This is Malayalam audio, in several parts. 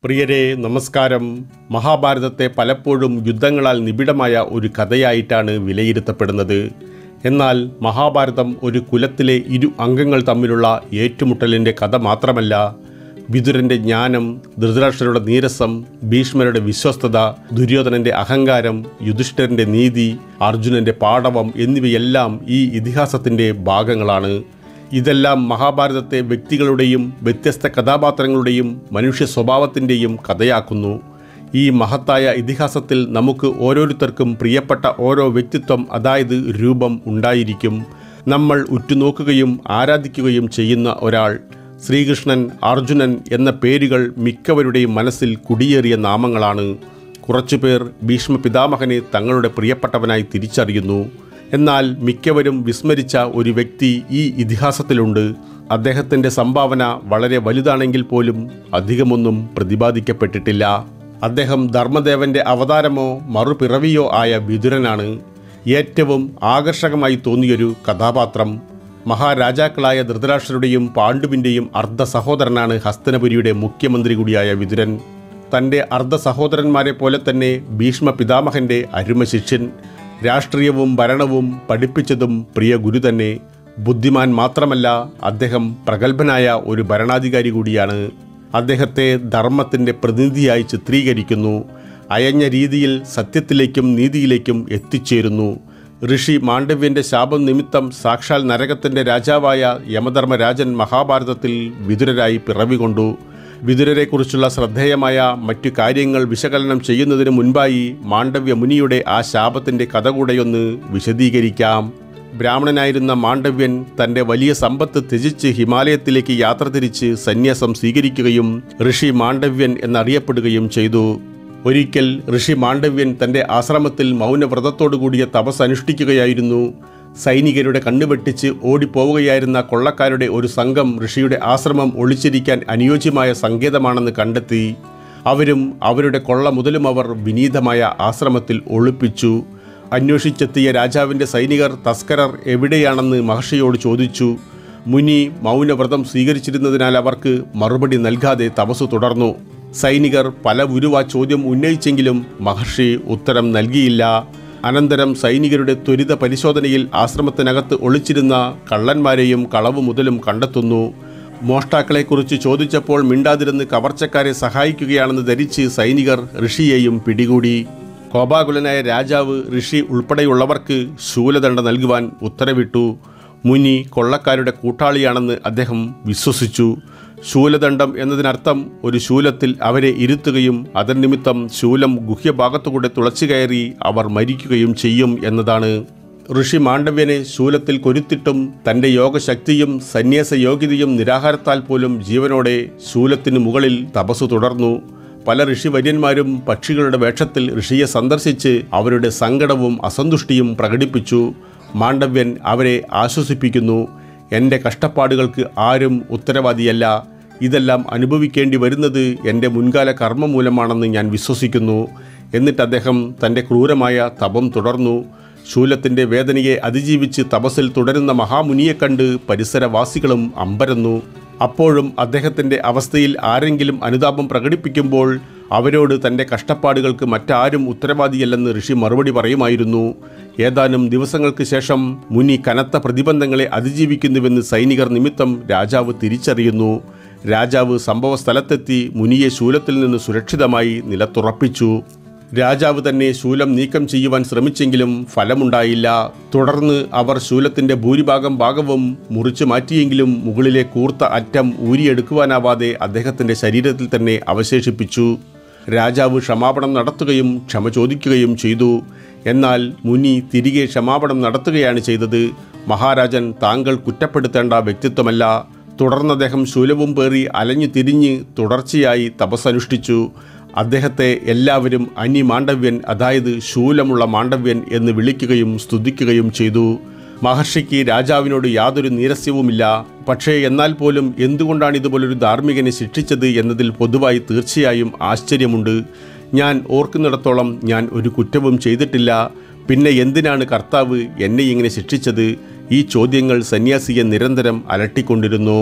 പ്രിയരെ നമസ്കാരം മഹാഭാരതത്തെ പലപ്പോഴും യുദ്ധങ്ങളാൽ നിബിഡമായ ഒരു കഥയായിട്ടാണ് വിലയിരുത്തപ്പെടുന്നത് എന്നാൽ മഹാഭാരതം ഒരു കുലത്തിലെ ഇരു അംഗങ്ങൾ തമ്മിലുള്ള ഏറ്റുമുട്ടലിൻ്റെ കഥ മാത്രമല്ല വിതുരൻ്റെ ജ്ഞാനം ധൃതരാഷ്ട്രരുടെ നീരസം ഭീഷ്മരുടെ വിശ്വസ്തത ദുര്യോധനന്റെ അഹങ്കാരം യുധിഷ്ഠിരന്റെ നീതി അർജുനന്റെ പാടവം എന്നിവയെല്ലാം ഈ ഇതിഹാസത്തിൻ്റെ ഭാഗങ്ങളാണ് ഇതെല്ലാം മഹാഭാരതത്തെ വ്യക്തികളുടെയും വ്യത്യസ്ത കഥാപാത്രങ്ങളുടെയും മനുഷ്യ സ്വഭാവത്തിൻ്റെയും കഥയാക്കുന്നു ഈ മഹത്തായ ഇതിഹാസത്തിൽ നമുക്ക് ഓരോരുത്തർക്കും പ്രിയപ്പെട്ട ഓരോ വ്യക്തിത്വം അതായത് രൂപം ഉണ്ടായിരിക്കും നമ്മൾ ഉറ്റുനോക്കുകയും ആരാധിക്കുകയും ചെയ്യുന്ന ഒരാൾ ശ്രീകൃഷ്ണൻ അർജുനൻ എന്ന പേരുകൾ മിക്കവരുടെയും മനസ്സിൽ കുടിയേറിയ നാമങ്ങളാണ് കുറച്ചുപേർ ഭീഷ്മ പിതാമഹനെ തങ്ങളുടെ പ്രിയപ്പെട്ടവനായി തിരിച്ചറിയുന്നു എന്നാൽ മിക്കവരും വിസ്മരിച്ച ഒരു വ്യക്തി ഈ ഇതിഹാസത്തിലുണ്ട് അദ്ദേഹത്തിൻ്റെ സംഭാവന വളരെ വലുതാണെങ്കിൽ പോലും അധികമൊന്നും പ്രതിപാദിക്കപ്പെട്ടിട്ടില്ല അദ്ദേഹം ധർമ്മദേവന്റെ അവതാരമോ മറുപിറവിയോ ആയ വിതുരനാണ് ഏറ്റവും ആകർഷകമായി തോന്നിയൊരു കഥാപാത്രം മഹാരാജാക്കളായ ധൃതരാഷ്ട്രരുടെയും പാണ്ഡുവിൻ്റെയും അർദ്ധ സഹോദരനാണ് ഹസ്തനപുരിയുടെ മുഖ്യമന്ത്രി കൂടിയായ വിതുരൻ തൻ്റെ അർദ്ധ സഹോദരന്മാരെ പോലെ തന്നെ ഭീഷ്മ പിതാമഹന്റെ അരുമ ശിഷ്യൻ രാഷ്ട്രീയവും ഭരണവും പഠിപ്പിച്ചതും പ്രിയ ഗുരു തന്നെ ബുദ്ധിമാൻ മാത്രമല്ല അദ്ദേഹം പ്രഗത്ഭനായ ഒരു ഭരണാധികാരി കൂടിയാണ് അദ്ദേഹത്തെ ധർമ്മത്തിൻ്റെ പ്രതിനിധിയായി ചിത്രീകരിക്കുന്നു അയഞ്ഞ രീതിയിൽ സത്യത്തിലേക്കും നീതിയിലേക്കും എത്തിച്ചേരുന്നു ഋഷി മാണ്ഡവ്യന്റെ ശാപം നിമിത്തം സാക്ഷാൽ നരകത്തിൻ്റെ രാജാവായ യമധർമ്മരാജൻ മഹാഭാരതത്തിൽ വിതുരരായി പിറവികൊണ്ടു വിതുരരെക്കുറിച്ചുള്ള ശ്രദ്ധേയമായ മറ്റു കാര്യങ്ങൾ വിശകലനം ചെയ്യുന്നതിന് മുൻപായി മാണ്ഡവ്യ മുനിയുടെ ആ ശാപത്തിൻ്റെ കഥ കൂടെയൊന്ന് വിശദീകരിക്കാം ബ്രാഹ്മണനായിരുന്ന മാണ്ഡവ്യൻ തൻ്റെ വലിയ സമ്പത്ത് ത്യജിച്ച് ഹിമാലയത്തിലേക്ക് യാത്ര തിരിച്ച് സന്യാസം സ്വീകരിക്കുകയും ഋഷി മാണ്ഡവ്യൻ എന്നറിയപ്പെടുകയും ചെയ്തു ഒരിക്കൽ ഋഷി മാണ്ഡവ്യൻ തൻ്റെ ആശ്രമത്തിൽ മൗനവ്രതത്തോടു കൂടിയ തപസ് അനുഷ്ഠിക്കുകയായിരുന്നു സൈനികരുടെ കണ്ണുവെട്ടിച്ച് ഓടിപ്പോവുകയായിരുന്ന കൊള്ളക്കാരുടെ ഒരു സംഘം ഋഷിയുടെ ആശ്രമം ഒളിച്ചിരിക്കാൻ അനുയോജ്യമായ സങ്കേതമാണെന്ന് കണ്ടെത്തി അവരും അവരുടെ കൊള്ള മുതലും അവർ വിനീതമായ ആശ്രമത്തിൽ ഒളിപ്പിച്ചു അന്വേഷിച്ചെത്തിയ രാജാവിൻ്റെ സൈനികർ തസ്കരർ എവിടെയാണെന്ന് മഹർഷിയോട് ചോദിച്ചു മുനി മൗനവ്രതം സ്വീകരിച്ചിരുന്നതിനാൽ അവർക്ക് മറുപടി നൽകാതെ തപസ് തുടർന്നു സൈനികർ പല ഉരുവ ചോദ്യം ഉന്നയിച്ചെങ്കിലും മഹർഷി ഉത്തരം നൽകിയില്ല അനന്തരം സൈനികരുടെ ത്വരിത പരിശോധനയിൽ ആശ്രമത്തിനകത്ത് ഒളിച്ചിരുന്ന കള്ളന്മാരെയും കളവ് മുതലും കണ്ടെത്തുന്നു മോഷ്ടാക്കളെക്കുറിച്ച് ചോദിച്ചപ്പോൾ മിണ്ടാതിരുന്ന് കവർച്ചക്കാരെ സഹായിക്കുകയാണെന്ന് ധരിച്ച് സൈനികർ ഋഷിയെയും പിടികൂടി കോപാകുലനായ രാജാവ് ഋഷി ഉൾപ്പെടെയുള്ളവർക്ക് ശൂലദണ്ഡ നൽകുവാൻ ഉത്തരവിട്ടു മുനി കൊള്ളക്കാരുടെ കൂട്ടാളിയാണെന്ന് അദ്ദേഹം വിശ്വസിച്ചു ശൂലദണ്ഡം എന്നതിനർത്ഥം ഒരു ശൂലത്തിൽ അവരെ ഇരുത്തുകയും അതിന് നിമിത്തം ശൂലം ഗുഹ്യഭാഗത്തുകൂടെ തുളച്ചു കയറി അവർ മരിക്കുകയും ചെയ്യും എന്നതാണ് ഋഷി മാണ്ഡവ്യനെ ശൂലത്തിൽ കൊരുത്തിട്ടും തൻ്റെ യോഗശക്തിയും സന്യാസ യോഗ്യതയും നിരാഹാരത്താൽ പോലും ജീവനോടെ ശൂലത്തിനു മുകളിൽ തപസ്സു തുടർന്നു പല ഋഷിവര്യന്മാരും പക്ഷികളുടെ വേഷത്തിൽ ഋഷിയെ സന്ദർശിച്ച് അവരുടെ സങ്കടവും അസന്തുഷ്ടിയും പ്രകടിപ്പിച്ചു മാണ്ഡവ്യൻ അവരെ ആശ്വസിപ്പിക്കുന്നു എൻ്റെ കഷ്ടപ്പാടുകൾക്ക് ആരും ഉത്തരവാദിയല്ല ഇതെല്ലാം അനുഭവിക്കേണ്ടി വരുന്നത് എൻ്റെ മുൻകാല കർമ്മം മൂലമാണെന്ന് ഞാൻ വിശ്വസിക്കുന്നു എന്നിട്ട് അദ്ദേഹം തൻ്റെ ക്രൂരമായ തപം തുടർന്നു ശൂലത്തിൻ്റെ വേദനയെ അതിജീവിച്ച് തപസ്സിൽ തുടരുന്ന മഹാമുനിയെ കണ്ട് പരിസരവാസികളും അമ്പരന്നു അപ്പോഴും അദ്ദേഹത്തിൻ്റെ അവസ്ഥയിൽ ആരെങ്കിലും അനുതാപം പ്രകടിപ്പിക്കുമ്പോൾ അവരോട് തൻ്റെ കഷ്ടപ്പാടുകൾക്ക് മറ്റാരും ഉത്തരവാദിയല്ലെന്ന് ഋഷി മറുപടി പറയുമായിരുന്നു ഏതാനും ദിവസങ്ങൾക്ക് ശേഷം മുനി കനത്ത പ്രതിബന്ധങ്ങളെ അതിജീവിക്കുന്നുവെന്ന് സൈനികർ നിമിത്തം രാജാവ് തിരിച്ചറിയുന്നു രാജാവ് സംഭവ സ്ഥലത്തെത്തി മുനിയെ ശൂലത്തിൽ നിന്ന് സുരക്ഷിതമായി നിലത്തുറപ്പിച്ചു രാജാവ് തന്നെ ശൂലം നീക്കം ചെയ്യുവാൻ ശ്രമിച്ചെങ്കിലും ഫലമുണ്ടായില്ല തുടർന്ന് അവർ ശൂലത്തിൻ്റെ ഭൂരിഭാഗം ഭാഗവും മുറിച്ചു മാറ്റിയെങ്കിലും മുകളിലെ കൂർത്ത അറ്റം ഊരിയെടുക്കുവാനാവാതെ അദ്ദേഹത്തിൻ്റെ ശരീരത്തിൽ തന്നെ അവശേഷിപ്പിച്ചു രാജാവ് ക്ഷമാപണം നടത്തുകയും ക്ഷമ ചോദിക്കുകയും ചെയ്തു എന്നാൽ മുനി തിരികെ ക്ഷമാപണം നടത്തുകയാണ് ചെയ്തത് മഹാരാജൻ താങ്കൾ കുറ്റപ്പെടുത്തേണ്ട വ്യക്തിത്വമല്ല തുടർന്ന് അദ്ദേഹം ശൂലവും പേറി അലഞ്ഞു തിരിഞ്ഞ് തുടർച്ചയായി തപസ്സനുഷ്ഠിച്ചു അദ്ദേഹത്തെ എല്ലാവരും അനി മാണ്ഡവ്യൻ അതായത് ശൂലമുള്ള മാണ്ഡവ്യൻ എന്ന് വിളിക്കുകയും സ്തുതിക്കുകയും ചെയ്തു മഹർഷിക്ക് രാജാവിനോട് യാതൊരു നീരസ്യവുമില്ല പക്ഷേ എന്നാൽ പോലും എന്തുകൊണ്ടാണ് ഇതുപോലൊരു ധാർമ്മികനെ ശിക്ഷിച്ചത് എന്നതിൽ പൊതുവായി തീർച്ചയായും ആശ്ചര്യമുണ്ട് ഞാൻ ഓർക്കുന്നിടത്തോളം ഞാൻ ഒരു കുറ്റവും ചെയ്തിട്ടില്ല പിന്നെ എന്തിനാണ് കർത്താവ് എന്നെ ഇങ്ങനെ ശിക്ഷിച്ചത് ഈ ചോദ്യങ്ങൾ സന്യാസിയെ നിരന്തരം അലട്ടിക്കൊണ്ടിരുന്നു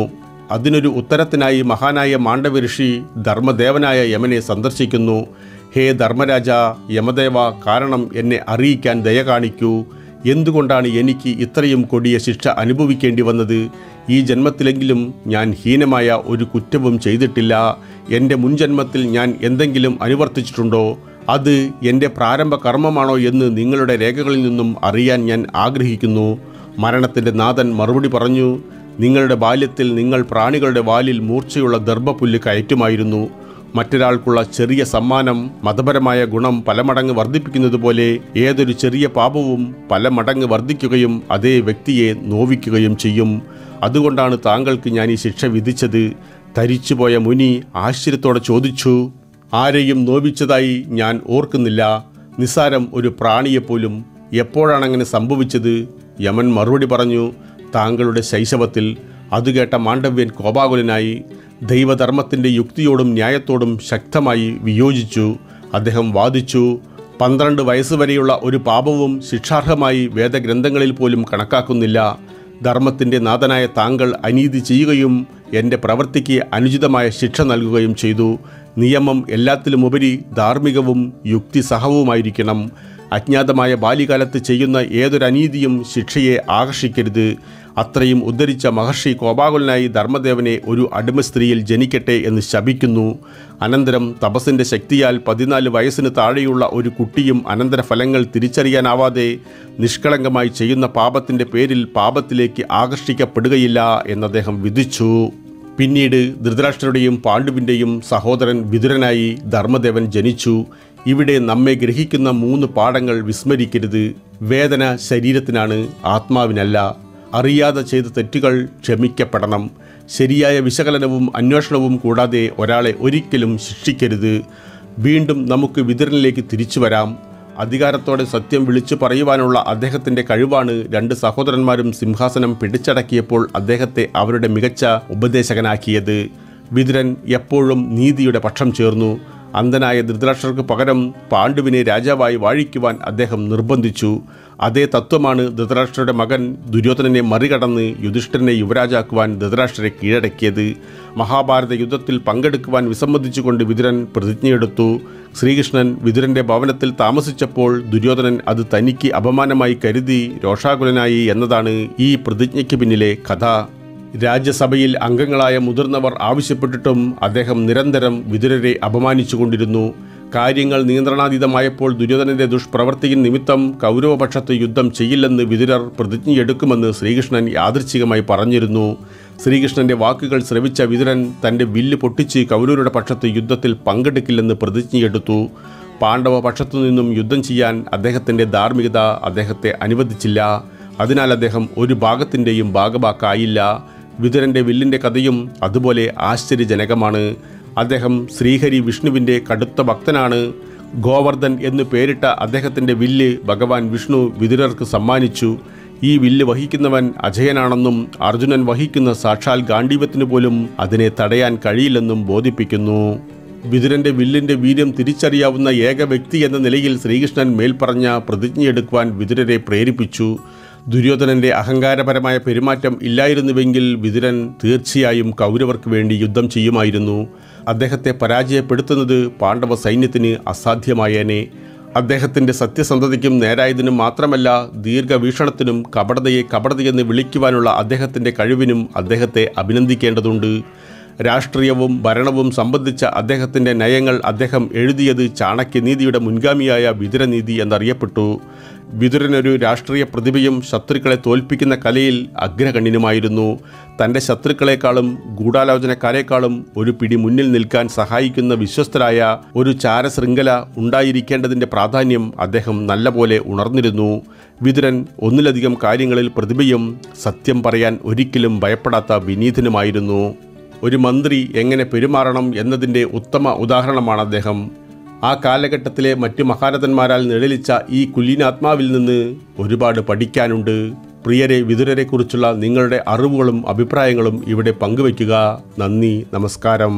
അതിനൊരു ഉത്തരത്തിനായി മഹാനായ മാണ്ഡവ ഋഷി ധർമ്മദേവനായ യമനെ സന്ദർശിക്കുന്നു ഹേ ധർമ്മരാജ യമദേവ കാരണം എന്നെ അറിയിക്കാൻ ദയ കാണിക്കൂ എന്തുകൊണ്ടാണ് എനിക്ക് ഇത്രയും കൊടിയ ശിക്ഷ അനുഭവിക്കേണ്ടി വന്നത് ഈ ജന്മത്തിലെങ്കിലും ഞാൻ ഹീനമായ ഒരു കുറ്റവും ചെയ്തിട്ടില്ല എൻ്റെ മുൻജന്മത്തിൽ ഞാൻ എന്തെങ്കിലും അനുവർത്തിച്ചിട്ടുണ്ടോ അത് എൻ്റെ പ്രാരംഭ കർമ്മമാണോ എന്ന് നിങ്ങളുടെ രേഖകളിൽ നിന്നും അറിയാൻ ഞാൻ ആഗ്രഹിക്കുന്നു മരണത്തിൻ്റെ നാഥൻ മറുപടി പറഞ്ഞു നിങ്ങളുടെ ബാല്യത്തിൽ നിങ്ങൾ പ്രാണികളുടെ വാലിൽ മൂർച്ചയുള്ള ദർഭപുല്ല് കയറ്റുമായിരുന്നു മറ്റൊരാൾക്കുള്ള ചെറിയ സമ്മാനം മതപരമായ ഗുണം പല മടങ്ങ് വർദ്ധിപ്പിക്കുന്നത് പോലെ ഏതൊരു ചെറിയ പാപവും പല മടങ്ങ് വർദ്ധിക്കുകയും അതേ വ്യക്തിയെ നോവിക്കുകയും ചെയ്യും അതുകൊണ്ടാണ് താങ്കൾക്ക് ഞാൻ ഈ ശിക്ഷ വിധിച്ചത് തരിച്ചുപോയ മുനി ആശ്ചര്യത്തോടെ ചോദിച്ചു ആരെയും നോവിച്ചതായി ഞാൻ ഓർക്കുന്നില്ല നിസ്സാരം ഒരു പ്രാണിയെപ്പോലും എപ്പോഴാണ് അങ്ങനെ സംഭവിച്ചത് യമൻ മറുപടി പറഞ്ഞു താങ്കളുടെ ശൈശവത്തിൽ അത് കേട്ട മാണ്ഡവ്യൻ കോപാകുലനായി ദൈവധർമ്മത്തിൻ്റെ യുക്തിയോടും ന്യായത്തോടും ശക്തമായി വിയോജിച്ചു അദ്ദേഹം വാദിച്ചു പന്ത്രണ്ട് വയസ്സുവരെയുള്ള ഒരു പാപവും ശിക്ഷാർഹമായി വേദഗ്രന്ഥങ്ങളിൽ പോലും കണക്കാക്കുന്നില്ല ധർമ്മത്തിൻ്റെ നാഥനായ താങ്കൾ അനീതി ചെയ്യുകയും എൻ്റെ പ്രവൃത്തിക്ക് അനുചിതമായ ശിക്ഷ നൽകുകയും ചെയ്തു നിയമം എല്ലാത്തിലുമുപരി ധാർമ്മികവും യുക്തിസഹവുമായിരിക്കണം അജ്ഞാതമായ ബാല്യകാലത്ത് ചെയ്യുന്ന ഏതൊരു അനീതിയും ശിക്ഷയെ ആകർഷിക്കരുത് അത്രയും ഉദ്ധരിച്ച മഹർഷി കോപാകുലനായി ധർമ്മദേവനെ ഒരു അടിമ സ്ത്രീയിൽ ജനിക്കട്ടെ എന്ന് ശപിക്കുന്നു അനന്തരം തപസ്സിൻ്റെ ശക്തിയാൽ പതിനാല് വയസ്സിന് താഴെയുള്ള ഒരു കുട്ടിയും അനന്തരഫലങ്ങൾ തിരിച്ചറിയാനാവാതെ നിഷ്കളങ്കമായി ചെയ്യുന്ന പാപത്തിൻ്റെ പേരിൽ പാപത്തിലേക്ക് ആകർഷിക്കപ്പെടുകയില്ല എന്നദ്ദേഹം വിധിച്ചു പിന്നീട് ധൃതരാഷ്ട്രയുടെയും പാണ്ഡുവിൻ്റെയും സഹോദരൻ വിതുരനായി ധർമ്മദേവൻ ജനിച്ചു ഇവിടെ നമ്മെ ഗ്രഹിക്കുന്ന മൂന്ന് പാഠങ്ങൾ വിസ്മരിക്കരുത് വേദന ശരീരത്തിനാണ് ആത്മാവിനല്ല അറിയാതെ ചെയ്ത തെറ്റുകൾ ക്ഷമിക്കപ്പെടണം ശരിയായ വിശകലനവും അന്വേഷണവും കൂടാതെ ഒരാളെ ഒരിക്കലും ശിക്ഷിക്കരുത് വീണ്ടും നമുക്ക് വിതരനിലേക്ക് തിരിച്ചു വരാം അധികാരത്തോടെ സത്യം വിളിച്ചു പറയുവാനുള്ള അദ്ദേഹത്തിൻ്റെ കഴിവാണ് രണ്ട് സഹോദരന്മാരും സിംഹാസനം പിടിച്ചടക്കിയപ്പോൾ അദ്ദേഹത്തെ അവരുടെ മികച്ച ഉപദേശകനാക്കിയത് വിതുരൻ എപ്പോഴും നീതിയുടെ പക്ഷം ചേർന്നു അന്ധനായ ധൃതരാഷ്ട്രർക്ക് പകരം പാണ്ഡുവിനെ രാജാവായി വാഴിക്കുവാൻ അദ്ദേഹം നിർബന്ധിച്ചു അതേ തത്വമാണ് ധൃതരാഷ്ട്രയുടെ മകൻ ദുര്യോധനനെ മറികടന്ന് യുധിഷ്ഠിരനെ യുവരാജാക്കുവാൻ ധൃതരാഷ്ട്രരെ കീഴടക്കിയത് മഹാഭാരത യുദ്ധത്തിൽ പങ്കെടുക്കുവാൻ വിസമ്മതിച്ചുകൊണ്ട് വിതുരൻ പ്രതിജ്ഞയെടുത്തു ശ്രീകൃഷ്ണൻ വിതുരന്റെ ഭവനത്തിൽ താമസിച്ചപ്പോൾ ദുര്യോധനൻ അത് തനിക്ക് അപമാനമായി കരുതി രോഷാകുലനായി എന്നതാണ് ഈ പ്രതിജ്ഞയ്ക്ക് പിന്നിലെ കഥ രാജ്യസഭയിൽ അംഗങ്ങളായ മുതിർന്നവർ ആവശ്യപ്പെട്ടിട്ടും അദ്ദേഹം നിരന്തരം വിതുരരെ അപമാനിച്ചുകൊണ്ടിരുന്നു കാര്യങ്ങൾ നിയന്ത്രണാതീതമായപ്പോൾ ദുര്യോധനന്റെ ദുഷ്പ്രവർത്തിயின் നിമിത്തം കൗരവപക്ഷത്ത് യുദ്ധം ചെയ്യില്ലെന്ന് വിതുരർ പ്രതിജ്ഞയെടുക്കുമെന്ന് ശ്രീകൃഷ്ണൻ യാദൃച്ഛികമായി പറഞ്ഞിരുന്നു ശ്രീകൃഷ്ണന്റെ വാക്കുകൾ ശ്രവിച്ച വിതുരൻ തന്റെ വില്ല് പൊട്ടിച്ച് കൗരവരുടെ പക്ഷത്ത് യുദ്ധത്തിൽ പങ്കെടുക്കില്ലെന്ന് പ്രതിജ്ഞയെടുത്തു പാണ്ഡവ പക്ഷത്തു നിന്നും യുദ്ധം ചെയ്യാൻ അദ്ദേഹത്തിൻ്റെ ധാർമ്മികത അദ്ദേഹത്തെ അനുവദിച്ചില്ല അതിനാൽ അദ്ദേഹം ഒരു ഭാഗത്തിൻ്റെയും ഭാഗമാക്കായില്ല വിതുരൻ്റെ വില്ലിൻ്റെ കഥയും അതുപോലെ ആശ്ചര്യജനകമാണ് അദ്ദേഹം ശ്രീഹരി വിഷ്ണുവിൻ്റെ കടുത്ത ഭക്തനാണ് ഗോവർദ്ധൻ എന്ന് പേരിട്ട അദ്ദേഹത്തിൻ്റെ വില്ല് ഭഗവാൻ വിഷ്ണു വിതുരർക്ക് സമ്മാനിച്ചു ഈ വില്ല് വഹിക്കുന്നവൻ അജയനാണെന്നും അർജുനൻ വഹിക്കുന്ന സാക്ഷാൽ ഗാണ്ഡീവത്തിന് പോലും അതിനെ തടയാൻ കഴിയില്ലെന്നും ബോധിപ്പിക്കുന്നു വിതുരന്റെ വില്ലിന്റെ വീര്യം തിരിച്ചറിയാവുന്ന ഏക വ്യക്തി എന്ന നിലയിൽ ശ്രീകൃഷ്ണൻ മേൽപ്പറഞ്ഞ പ്രതിജ്ഞയെടുക്കുവാൻ വിതുരരെ പ്രേരിപ്പിച്ചു ദുര്യോധനന്റെ അഹങ്കാരപരമായ പെരുമാറ്റം ഇല്ലായിരുന്നുവെങ്കിൽ വിതുരൻ തീർച്ചയായും കൗരവർക്ക് വേണ്ടി യുദ്ധം ചെയ്യുമായിരുന്നു അദ്ദേഹത്തെ പരാജയപ്പെടുത്തുന്നത് പാണ്ഡവ സൈന്യത്തിന് അസാധ്യമായേനെ അദ്ദേഹത്തിൻ്റെ സത്യസന്ധതയ്ക്കും നേരായതിനും മാത്രമല്ല ദീർഘവീക്ഷണത്തിനും കപടതയെ കപടതയെന്ന് വിളിക്കുവാനുള്ള അദ്ദേഹത്തിൻ്റെ കഴിവിനും അദ്ദേഹത്തെ അഭിനന്ദിക്കേണ്ടതുണ്ട് രാഷ്ട്രീയവും ഭരണവും സംബന്ധിച്ച അദ്ദേഹത്തിൻ്റെ നയങ്ങൾ അദ്ദേഹം എഴുതിയത് ചാണക്യനീതിയുടെ മുൻഗാമിയായ വിതുരനീതി എന്നറിയപ്പെട്ടു വിതുരനൊരു രാഷ്ട്രീയ പ്രതിഭയും ശത്രുക്കളെ തോൽപ്പിക്കുന്ന കലയിൽ അഗ്രഗണ്യനുമായിരുന്നു തൻ്റെ ശത്രുക്കളെക്കാളും ഗൂഢാലോചനക്കാരെക്കാളും ഒരു പിടി മുന്നിൽ നിൽക്കാൻ സഹായിക്കുന്ന വിശ്വസ്തരായ ഒരു ചാരശൃംഖല ഉണ്ടായിരിക്കേണ്ടതിൻ്റെ പ്രാധാന്യം അദ്ദേഹം നല്ലപോലെ ഉണർന്നിരുന്നു വിതുരൻ ഒന്നിലധികം കാര്യങ്ങളിൽ പ്രതിഭയും സത്യം പറയാൻ ഒരിക്കലും ഭയപ്പെടാത്ത വിനീതനുമായിരുന്നു ഒരു മന്ത്രി എങ്ങനെ പെരുമാറണം എന്നതിൻ്റെ ഉത്തമ ഉദാഹരണമാണ് അദ്ദേഹം ആ കാലഘട്ടത്തിലെ മറ്റു മഹാരഥന്മാരാൽ നിഴലിച്ച ഈ കുലീനാത്മാവിൽ നിന്ന് ഒരുപാട് പഠിക്കാനുണ്ട് പ്രിയരെ വിതുരരെക്കുറിച്ചുള്ള നിങ്ങളുടെ അറിവുകളും അഭിപ്രായങ്ങളും ഇവിടെ പങ്കുവയ്ക്കുക നന്ദി നമസ്കാരം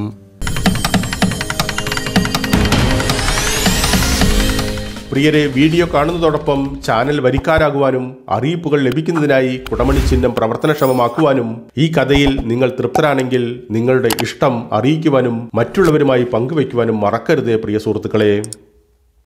പ്രിയരെ വീഡിയോ കാണുന്നതോടൊപ്പം ചാനൽ വരിക്കാരാകുവാനും അറിയിപ്പുകൾ ലഭിക്കുന്നതിനായി കുടമണി ചിഹ്നം പ്രവർത്തനക്ഷമമാക്കുവാനും ഈ കഥയിൽ നിങ്ങൾ തൃപ്തരാണെങ്കിൽ നിങ്ങളുടെ ഇഷ്ടം അറിയിക്കുവാനും മറ്റുള്ളവരുമായി പങ്കുവയ്ക്കുവാനും മറക്കരുതേ പ്രിയ സുഹൃത്തുക്കളെ